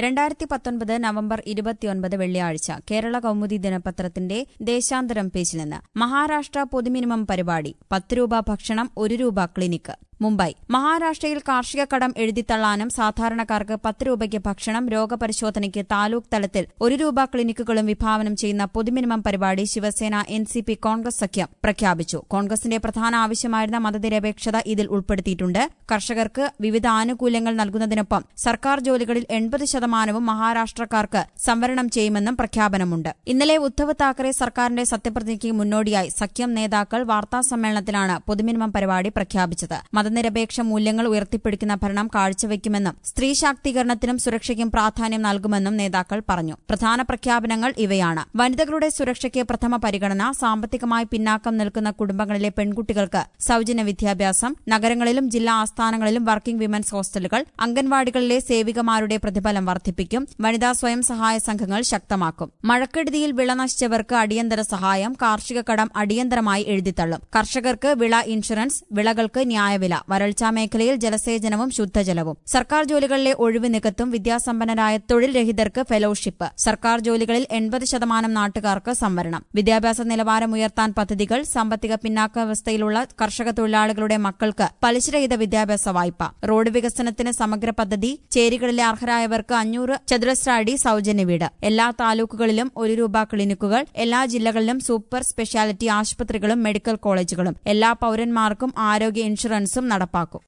രണ്ടായിരത്തി പത്തൊൻപത് നവംബർ ഇരുപത്തിയൊൻപത് വെള്ളിയാഴ്ച കേരള കൗമുദി ദിനപത്രത്തിന്റെ ദേശാന്തരം പേജിൽ നിന്ന് മഹാരാഷ്ട്ര പൊതുമിനിമം പരിപാടി പത്ത് രൂപ ഭക്ഷണം ഒരു രൂപ ക്ലിനിക്ക് മുംബൈ മഹാരാഷ്ട്രയിൽ കാർഷിക കടം എഴുതിത്തള്ളാനും സാധാരണക്കാർക്ക് പത്ത് രൂപയ്ക്ക് ഭക്ഷണം രോഗപരിശോധനയ്ക്ക് താലൂക്ക് തലത്തിൽ ഒരു രൂപ ക്ലിനിക്കുകളും വിഭാവനം ചെയ്യുന്ന പൊതുമിനിമം പരിപാടി Shiv Sena N C P Congress സഖ്യം പ്രഖ്യാപിച്ചു കോൺഗ്രസിന്റെ പ്രധാന ആവശ്യമായിരുന്ന മതനിരപേക്ഷത ഇതിൽ ഉൾപ്പെടുത്തിയിട്ടുണ്ട് കർഷകർക്ക് വിവിധ ആനുകൂല്യങ്ങൾ നൽകുന്നതിനൊപ്പം സർക്കാർ ജോലികളിൽ എൺപത് ശതമാനവും മഹാരാഷ്ട്രക്കാർക്ക് സംവരണം ചെയ്യുമെന്നും പ്രഖ്യാപനമുണ്ട് ഇന്നലെ ഉദ്ധവ് താക്കറെ സർക്കാരിന്റെ സത്യപ്രതിജ്ഞയ്ക്ക് മുന്നോടിയായി സഖ്യം നേതാക്കൾ വാർത്താസമ്മേളനത്തിലാണ് പൊതുമിനിമം പരിപാടി പ്രഖ്യാപിച്ചത് മതനിരപേക്ഷ മൂല്യങ്ങൾ ഉയർത്തിപ്പിടിക്കുന്ന ഭരണം കാഴ്ചവെക്കുമെന്നും സ്ത്രീ ശാക്തീകരണത്തിനും സുരക്ഷയ്ക്കും പ്രാധാന്യം നൽകുമെന്നും നേതാക്കൾ പറഞ്ഞു പ്രധാന പ്രഖ്യാപനങ്ങൾ ഇവയാണ് വനിതകളുടെ സുരക്ഷയ്ക്ക് പ്രഥമ പരിഗണന സാമ്പത്തികമായി പിന്നാക്കം നിൽക്കുന്ന കുടുംബങ്ങളിലെ പെൺകുട്ടികൾക്ക് സൌജന്യ വിദ്യാഭ്യാസം നഗരങ്ങളിലും ജില്ലാ ആസ്ഥാനങ്ങളിലും വർക്കിംഗ് വിമൻസ് ഹോസ്റ്റലുകൾ അംഗൻവാടികളിലെ സേവികമാരുടെ പ്രതിഫലം വർദ്ധിപ്പിക്കും വനിതാ സ്വയം സഹായ സംഘങ്ങൾ ശക്തമാക്കും മഴക്കെടുതിയിൽ വിള നശിച്ചവർക്ക് അടിയന്തര സഹായം കാർഷിക കടം അടിയന്തരമായി എഴുതിത്തള്ളും കർഷകർക്ക് വിള ഇൻഷുറൻസ് വിളകൾക്ക് ന്യായവില വരൾച്ചാ മേഖലയിൽ ജലസേചനവും ശുദ്ധജലവും സർക്കാർ ജോലികളിലെ ഒഴിവ് നികത്തും വിദ്യാസമ്പന്നരായ തൊഴിൽ രഹിതർക്ക് ഫെലോഷിപ്പ് സർക്കാർ ജോലികളിൽ എൺപത് ശതമാനം നാട്ടുകാർക്ക് സംവരണം വിദ്യാഭ്യാസ നിലവാരം ഉയർത്താൻ പദ്ധതികൾ സാമ്പത്തിക പിന്നാക്കാവസ്ഥയിലുള്ള കർഷക തൊഴിലാളികളുടെ മക്കൾക്ക് പലിശരഹിത വിദ്യാഭ്യാസ വായ്പ റോഡ് വികസനത്തിന് സമഗ്ര പദ്ധതി ചേരികളിലെ അർഹരായവർക്ക് അഞ്ഞൂറ് ചതുരശ്ര അടി സൌജന്യ വീട് എല്ലാ താലൂക്കുകളിലും ഒരു രൂപ ക്ലിനിക്കുകൾ എല്ലാ ജില്ലകളിലും സൂപ്പർ സ്പെഷ്യാലിറ്റി ആശുപത്രികളും മെഡിക്കൽ കോളേജുകളും എല്ലാ പൌരന്മാർക്കും ആരോഗ്യ ഇൻഷുറൻസും നടപ്പാക്കും